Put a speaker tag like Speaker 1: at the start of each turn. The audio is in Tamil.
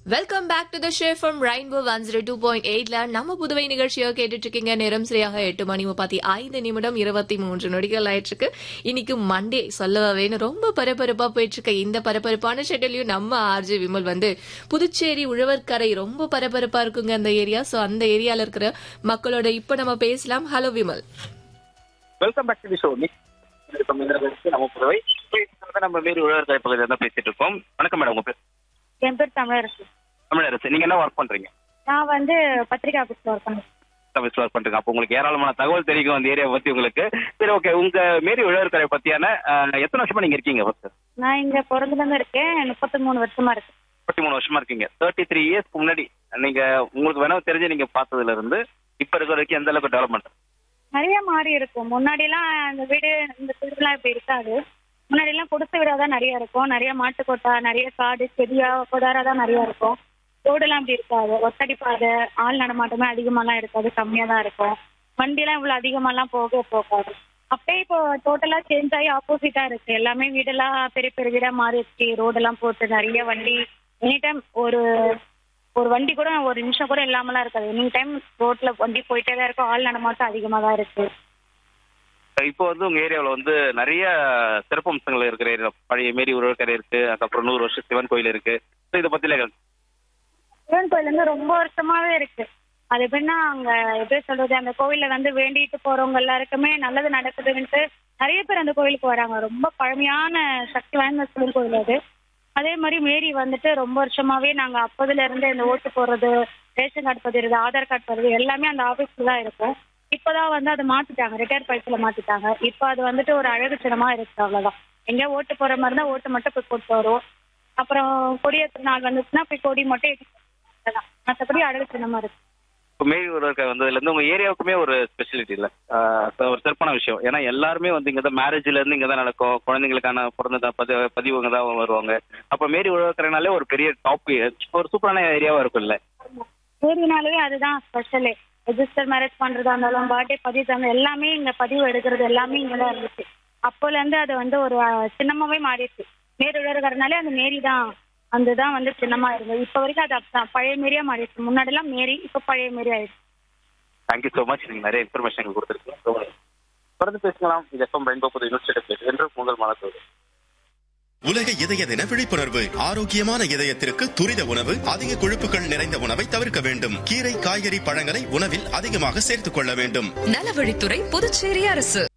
Speaker 1: Welcome back to the show from Rainbow one zero two point எயிட்ல நம்ம புதுவை நிகழ்ச்சியை கேட்டுட்டு இருக்கீங்க நேரம் சரியாக எட்டு மணி முப்பத்தி ஐந்து நிமிடம் இருபத்தி மூன்று நொடிகள் ஆயிட்டு இன்னைக்கு மண்டே சொல்லவா வேணும் ரொம்ப பரபரப்பா போயிட்டு இருக்க இந்த பரபரப்பான ஷெட்யூலையும் நம்ம ஆர்ஜி விமல் வந்து புதுச்சேரி உழவர்கரை ரொம்ப பரபரப்பா இருக்குங்க அந்த ஏரியா சோ அந்த ஏரியால இருக்கிற மக்களோட இப்ப நம்ம பேசலாம் hello Vimal
Speaker 2: welcome back to the show நம்ம புதுவை இப்ப இன்னைக்கு வந்து நம்ம மீறி உழவர் பகுதியில் தான் பேசிட்டு இருக்கோம் வணக்கம் மேடம் உங்க பேர்
Speaker 3: என் பேர் தமிழரசு
Speaker 2: தமிழரசு நீங்க என்ன ஒர்க் பண்றீங்க
Speaker 3: நான் வந்து பத்திரிகை ஆஃபீஸ்ல ஒர்க் பண்ணேன்
Speaker 2: சர்வீஸ் ஒர்க் பண்றீங்க அப்போ உங்களுக்கு ஏராளமான தகவல் தெரியும் அந்த ஏரியா பத்தி உங்களுக்கு சரி ஓகே உங்க மேரி உழவர் பத்தியான அஹ், எத்தனை வருஷமா நீங்க இருக்கீங்க ஃபர்ஸ்ட்
Speaker 3: நான் இங்க பிறந்ததுல இருக்கேன் முப்பத்தி மூணு வருஷமா இருக்கு
Speaker 2: முப்பத்தி மூணு வருஷமா இருக்கீங்க தேர்ட்டி த்ரீ இயர்ஸ்க்கு முன்னாடி நீங்க உங்களுக்கு வேணா தெரிஞ்சு நீங்க பார்த்ததுல இருந்து இப்ப இருக்கிற வரைக்கும் எந்த அளவுக்கு டெவலப்மெண்ட்
Speaker 3: நிறைய மாறி இருக்கும் முன்னாடி எல்லாம் இந்த வீடு இந்த வீடுலாம் இப்ப இருக்காது முன்னாடி எல்லாம் குடிசை வீடா தான் நிறைய இருக்கும் நிறைய மாட்டுக்கொட்டா நிறைய காடு செடியா கொடாரா தான் நிறைய இருக்கும் ரோடெல்லாம் இப்படி இருக்காது ஒத்தடி பாதை ஆள் நடமாட்டமே அதிகமாலாம் இருக்காது கம்மியா தான் இருக்கும் வண்டிலாம் இவ்வளவு அதிகமாலாம் போக போகாது அப்படியே இப்போ டோட்டலா சேஞ்ச் ஆகி ஆப்போசிட்டா இருக்கு எல்லாமே வீடெல்லாம் பெரிய பெரிய வீடா மாறிடுச்சு ரோடெல்லாம் போட்டு நிறைய வண்டி எனி டைம் ஒரு ஒரு வண்டி கூட ஒரு நிமிஷம் கூட இல்லாமலாம் இருக்காது எனி டைம் ரோட்ல வண்டி போயிட்டே தான் இருக்கும் ஆள் நடமாட்டம் அதிகமா தான் இருக்கு
Speaker 2: இப்போ வந்து உங்க ஏரியாவில் வந்து நிறைய சிறப்பம்சங்கள் இருக்கிற ஏரியா பழைய மேரி உழவர்கரை இருக்கு அதுக்கப்புறம் நூறு வருஷம் சிவன் கோயில் இருக்கு So இதை பத்தில
Speaker 3: சிவன் கோயில் வந்து ரொம்ப வருஷமாவே இருக்கு அது எப்படின்னா அங்க எப்படி சொல்றது அந்த கோவில்ல வந்து வேண்டிட்டு போறவங்க எல்லாருக்குமே நல்லது நடக்குதுன்ட்டு நிறைய பேர் அந்த கோயிலுக்கு வராங்க ரொம்ப பழமையான சக்தி வாய்ந்த சிவன் கோயில் அது அதே மாதிரி மேரி வந்துட்டு ரொம்ப வருஷமாவே நாங்க அப்பதுல இருந்து இந்த ஓட்டு போடுறது ரேஷன் கார்டு பதிறது ஆதார் கார்டு பதிறது எல்லாமே அந்த ஆபீஸ்ல தான் இருக்கும் இப்பதான் வந்து அதை மாத்திட்டாங்க ரிட்டையர் பைஸ்ல மாத்திட்டாங்க இப்போ அது வந்துட்டு ஒரு அழகு சின்னமா இருக்கு அவ்வளவுதான் எங்க ஓட்டு போற மாதிரி இருந்தா ஓட்டு மட்டும் போய் போட்டு வரும் அப்புறம் கொடியேற்ற நாள் வந்துச்சுன்னா போய் கொடி மட்டும் ஏத்திட்டு அவ்வளவுதான். மத்தபடி அழகு சின்னமா இருக்கு
Speaker 2: இப்போ மேரி உழவர்கரை வந்ததுல இருந்து உங்க ஏரியாவுக்குமே ஒரு ஸ்பெஷாலிட்டி இல்ல ஆஹ் so ஒரு சிறப்பான விஷயம் ஏன்னா எல்லாருமே வந்து இங்க தான் மேரேஜ்ல இருந்து இங்க தான் நடக்கும் குழந்தைங்களுக்கான பிறந்த பதி பதிவுங்க தான் வருவாங்க அப்ப மேரி உழவர்கரைனாலே ஒரு பெரிய டாப் ஒரு சூப்பரான ஏரியாவா இருக்கும்ல
Speaker 3: ஏரினாலே அதுதான் ஸ்பெஷலே ரெஜிஸ்டர் மேரேஜ் பண்றதா இருந்தாலும் பர்த்டே பதிவு இருந்தாலும் எல்லாமே இங்க பதிவு எடுக்கிறது எல்லாமே இங்கதான் இருந்துச்சு அப்போல இருந்து அது வந்து ஒரு அஹ், சின்னமாவே மாறிடுச்சு மேரி உழறதுனாலே அந்த மேரி தான் அந்த தான் வந்து சின்னமா இருந்தது இப்ப வரைக்கும் அது அப்படிதான் பழைய மேரியா மாறிடுச்சு முன்னாடி எல்லாம் மேரி இப்ப பழைய மேரி ஆயிடுச்சு
Speaker 2: தேங்க்யூ ஸோ மச் நீங்க நிறைய இன்ஃபர்மேஷன் கொடுத்துருக்கீங்க தொடர்ந்து பேசலாம் இது எஃப்எம் ரெயின்போ புது யூனிவர்சிட்டி என்று உங்கள் மனத்தோடு
Speaker 4: உலக இதய தின விழிப்புணர்வு ஆரோக்கியமான இதயத்திற்கு துரித உணவு அதிக கொழுப்புகள் நிறைந்த உணவை தவிர்க்க வேண்டும் கீரை காய்கறி பழங்களை உணவில் அதிகமாக சேர்த்துக் கொள்ள வேண்டும்
Speaker 5: நலவழித்துறை புதுச்சேரி அரசு